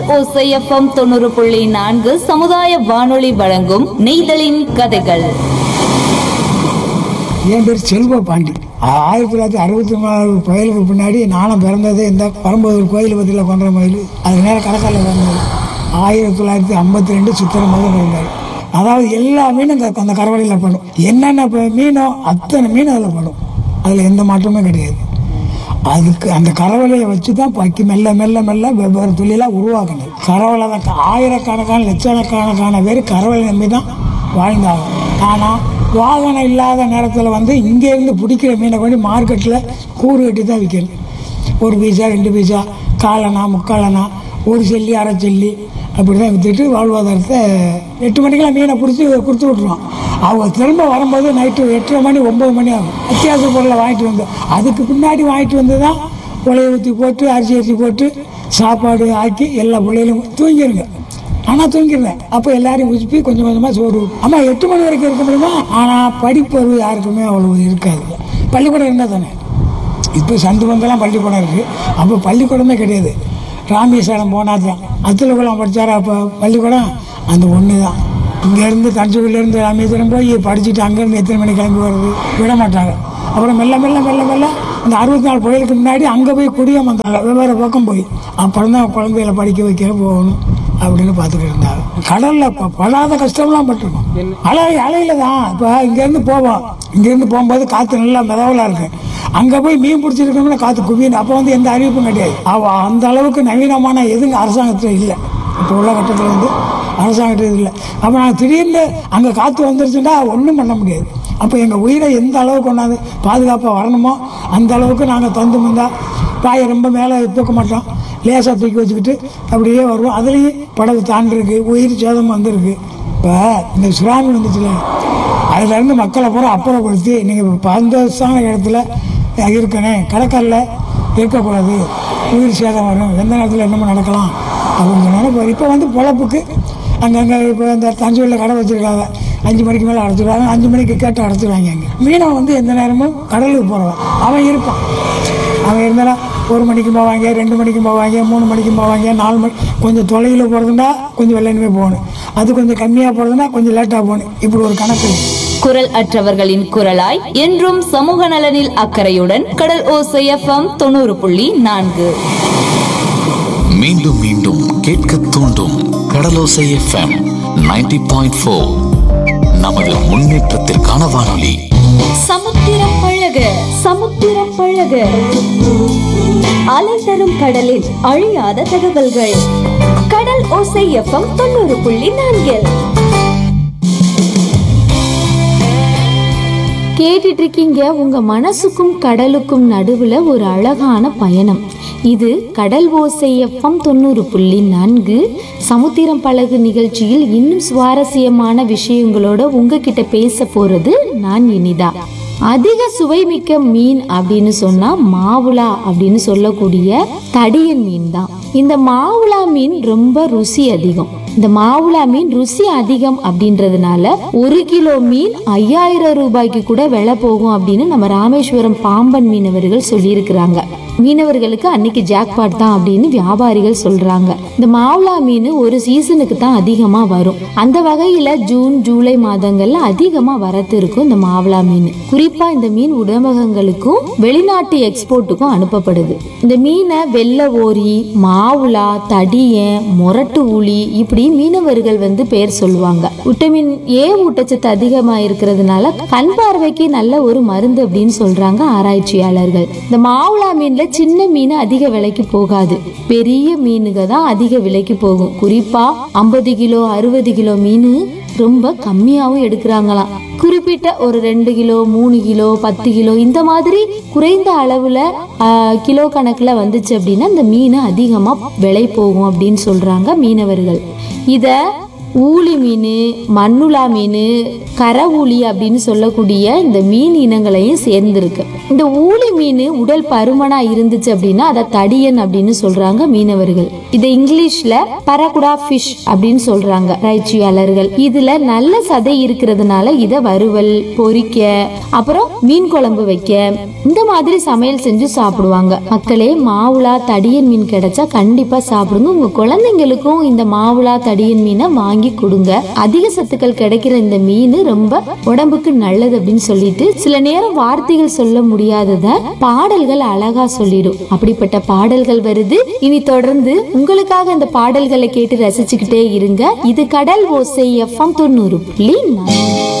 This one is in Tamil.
ஓசைஎஃப்எம் தொண்ணூறு புள்ளி நான்கு சமுதாய வானொலி வழங்கும் நெய்தலின் கதைகள் என் பேர் செல்வ பாண்டி ஆயிரத்தி தொள்ளாயிரத்தி அறுபத்தி நாலு கோயிலுக்கு பின்னாடி நானும் பிறந்தது இந்த பரம்பூர் கோயில் பற்றியில் கொன்ற மயில் அது நேரம் கடற்கரையில் பிறந்தது ஆயிரத்தி தொள்ளாயிரத்தி ஐம்பத்தி ரெண்டு சித்திரை மாதம் பிறந்தார் அதாவது எல்லா மீனும் அந்த அந்த கரவலையில் படும் என்னென்ன இப்போ மீனோ அத்தனை மீன் அதில் படும் அதில் எந்த மாற்றமும் கிடையாது அதுக்கு அந்த கரவலையை வச்சு தான் பக்கி மெல்ல மெல்ல மெல்ல வெவ்வேறு தொழிலாக உருவாக்கணும் கரவலை தான் ஆயிரக்கணக்கான லட்சக்கணக்கான பேர் கரவலை நம்பி தான் வாழ்ந்தாங்க ஆனால் வாகனம் இல்லாத நேரத்தில் வந்து இங்கேருந்து பிடிக்கிற மீனை கொண்டு மார்க்கெட்டில் கூறு கட்டி தான் விற்கணும் ஒரு பீஸா ரெண்டு பீஸா காலனா முக்காலனா ஒரு செல்லி அரை செல்லி அப்படி தான் விற்றுட்டு வாழ்வாதாரத்தை எட்டு மணிக்கெல்லாம் மீனை பிடிச்சி கொடுத்து விட்ருவோம் அவங்க திரும்ப வரும்போது நைட்டு எட்டரை மணி ஒம்பது மணி ஆகும் அத்தியாவசிய பொருளை வாங்கிட்டு வந்தோம் அதுக்கு பின்னாடி வாங்கிட்டு வந்து தான் உலையை ஊற்றி போட்டு அரிசி அரிசி போட்டு சாப்பாடு ஆக்கி எல்லா பிள்ளைகளும் தூங்கிடுங்க ஆனால் தூங்கிடுறேன் அப்போ எல்லாரையும் உசுப்பி கொஞ்சம் கொஞ்சமாக சோறு ஆமாம் எட்டு மணி வரைக்கும் இருக்க முடியுமா ஆனால் படிப்பறிவு யாருக்குமே அவ்வளோ இருக்காது பள்ளிக்கூடம் இருந்தால் தானே இப்போ சந்து பந்தெல்லாம் பள்ளிக்கூடம் இருக்குது அப்போ பள்ளிக்கூடமே கிடையாது ராமேஸ்வரம் போனால் தான் அத்துலகுளம் படித்தாரா அப்போ பள்ளிக்கூடம் அந்த ஒன்று தான் இங்கேருந்து தஞ்சாவூர்லேருந்து ராமேஸ்வரம் போய் படிச்சுட்டு அங்கேருந்து எத்தனை மணி கிளம்பி வர்றது விட மாட்டாங்க அப்புறம் மெல்ல மெல்ல மெல்ல மெல்ல இந்த அறுபத்தி நாலு புயலுக்கு முன்னாடி அங்கே போய் குடியே வந்தாங்க வெவ்வேறு பக்கம் போய் அப்புறம் தான் குழந்தைகளை படிக்க வைக்க போகணும் அப்படின்னு பார்த்துக்கிட்டு இருந்தாங்க கடலில் ப- படாத கஷ்டம்லாம் பட்டிருக்கோம் அலை அலையில தான் இப்போ இங்கேருந்து போவோம் இங்கேருந்து போகும்போது காற்று நல்லா மிதவலாக இருக்கு அங்கே போய் மீன் பிடிச்சிருக்கோம்னா காற்று குவியணும் அப்போ வந்து எந்த அறிவிப்பும் கிடையாது அவ அந்த அளவுக்கு நவீனமான எதுங்க அரசாங்கத்தில் இல்லை இப்போ உள்ள கட்டத்தில் வந்து அரசாங்கத்தில் இல்லை அப்போ நாங்கள் திடீர்னு அங்கே காற்று வந்துருச்சுன்னா ஒன்றும் பண்ண முடியாது அப்போ எங்கள் உயிரை எந்த அளவுக்கு கொண்டாந்து பாதுகாப்பாக வரணுமோ அந்த அளவுக்கு நாங்கள் தந்து முந்தா பாயை ரொம்ப மேலே தூக்க மாட்டோம் லேசாக தூக்கி வச்சுக்கிட்டு அப்படியே வருவோம் அதுலேயும் படகு தாண்டிருக்கு உயிர் சேதம் வந்திருக்கு இப்போ இந்த சுறாமி வந்துச்சுல அதுலேருந்து மக்களை பூரா அப்புறப்படுத்தி நீங்கள் பந்தோசான இடத்துல இருக்கணும் கடற்கரில் இருக்கக்கூடாது உயிர் சேதம் வரும் எந்த நேரத்தில் என்னமோ நடக்கலாம் அப்படின்னு சொன்னாலும் இப்போ வந்து பொழப்புக்கு அங்கங்கே இப்போ இந்த தஞ்சூரில் கடை வச்சுருக்காங்க அஞ்சு மணிக்கு மேலே அடைச்சிடுவாங்க அஞ்சு மணிக்கு கேட்டு அடைச்சிடுவாங்க அங்கே மீனவன் வந்து எந்த நேரமும் கடலுக்கு போகிறவன் அவன் இருப்பான் அவன் இருந்தா ஒரு மணிக்கு போவாங்க ரெண்டு மணிக்கு போவாங்க மூணு மணிக்கு போவாங்க நாலு மணி கொஞ்சம் தொலைவில் போகிறதுனா கொஞ்சம் வெள்ளனுமே போகணும் அது கொஞ்சம் கம்மியாக போகிறதுனா கொஞ்சம் லேட்டாக போகணும் இப்படி ஒரு கணக்கு இருக்கு. குரல் அற்றவர்களின் குரலாய் என்றும் சமூக நலனில் அக்கறையுடன் கடல் ஓசைஎஃப்எம் தொண்ணூறு புள்ளி நான்கு மீண்டும் மீண்டும் கேட்க தூண்டும் கடலோசை எஃப்எம் 90.4 பாயிண்ட் ஃபோர் நமது முன்னேற்றத்திற்கான வானொலி சமுத்திரம் பழக சமுத்திரம் பழக அலை தரும் கடலில் அழியாத தகவல்கள் கடல் ஓசை எஃப்எம் தொண்ணூறு புள்ளி நான்கில் கேட்டுட்டு இருக்கீங்க உங்க மனசுக்கும் கடலுக்கும் நடுவுல ஒரு அழகான பயணம் இது கடல் ஓசை எஃப்எம் தொண்ணூறு புள்ளி நான்கு சமுத்திரம் பழகு நிகழ்ச்சியில் இன்னும் சுவாரஸ்யமான விஷயங்களோட உங்ககிட்ட பேச போறது நான் இனிதா அதிக சுவைமிக்க மீன் அப்படின்னு சொன்னா மாவுளா அப்படின்னு சொல்லக்கூடிய தடியன் மீன் தான் இந்த மாவுளா மீன் ரொம்ப ருசி அதிகம் இந்த மாவுளா மீன் ருசி அதிகம் அப்படின்றதுனால ஒரு கிலோ மீன் ஐயாயிரம் ரூபாய்க்கு கூட விலை போகும் அப்படின்னு நம்ம ராமேஸ்வரம் பாம்பன் மீனவர்கள் சொல்லியிருக்கிறாங்க மீனவர்களுக்கு அன்னைக்கு ஜாக்பாட் தான் அப்படின்னு வியாபாரிகள் சொல்றாங்க இந்த மாவுளா மீன் ஒரு சீசனுக்கு தான் அதிகமா வரும் அந்த வகையில ஜூன் ஜூலை மாதங்கள்ல அதிகமா வரத்து இருக்கும் இந்த மாவுளா மீன் குறிப்பா இந்த மீன் உணவகங்களுக்கும் வெளிநாட்டு எக்ஸ்போர்ட்டுக்கும் அனுப்பப்படுது இந்த மீனை வெள்ளை ஓரி மாவுளா தடியன் மொரட்டு ஊளி இப்படி மீனவர்கள் வந்து பேர் சொல்லுவாங்க விட்டமின் ஏ ஊட்டச்சத்து அதிகமா இருக்கிறதுனால கண் பார்வைக்கு நல்ல ஒரு மருந்து அப்படின்னு சொல்றாங்க ஆராய்ச்சியாளர்கள் இந்த மாவுளா மீன்ல சின்ன மீன் அதிக விலைக்கு போகாது பெரிய மீனுக தான் அதிக விலைக்கு போகும் குறிப்பா ஐம்பது கிலோ அறுபது கிலோ மீன் ரொம்ப கம்மியாவும் எடுக்கிறாங்களாம் குறிப்பிட்ட ஒரு ரெண்டு கிலோ மூணு கிலோ பத்து கிலோ இந்த மாதிரி குறைந்த அளவுல ஆஹ், கிலோ கணக்குல வந்துச்சு அப்படின்னா இந்த மீன் அதிகமா விலை போகும் அப்படின்னு சொல்றாங்க மீனவர்கள் இத ஊளி மீன் மண்ணுலா மீன் கரவூலி அப்படின்னு சொல்லக்கூடிய இந்த மீன் இனங்களையும் சேர்ந்திருக்கு இந்த ஊளி மீன் உடல் பருமனா இருந்துச்சு அப்படின்னா அதை தடியன் அப்படின்னு சொல்றாங்க மீனவர்கள் இதை இங்கிலீஷ்ல பரகுடா ஃபிஷ் அப்படின்னு சொல்றாங்க பயிற்சியாளர்கள் இதுல நல்ல சதை இருக்கிறதுனால இதை வறுவல் பொரிக்க அப்புறம் மீன் குழம்பு வைக்க இந்த மாதிரி சமையல் செஞ்சு சாப்பிடுவாங்க மக்களே மாவுளா தடியன் மீன் கிடைச்சா கண்டிப்பா சாப்பிடுங்க உங்க குழந்தைங்களுக்கும் இந்த மாவுளா தடியன் மீனை வாங்கி கொடுங்க அதிக சத்துக்கள் கிடைக்கிற இந்த மீன் ரொம்ப உடம்புக்கு நல்லது அப்படின்னு சொல்லிட்டு சில நேரம் வார்த்தைகள் சொல்ல முடியாதத பாடல்கள் அழகா சொல்லிடும் அப்படிப்பட்ட பாடல்கள் வருது இனி தொடர்ந்து உங்களுக்காக இந்த பாடல்களை கேட்டு ரசிச்சுக்கிட்டே இருங்க இது கடல் ஓசை எஃப்எம் தொண்ணூறு புள்ளி நாலு.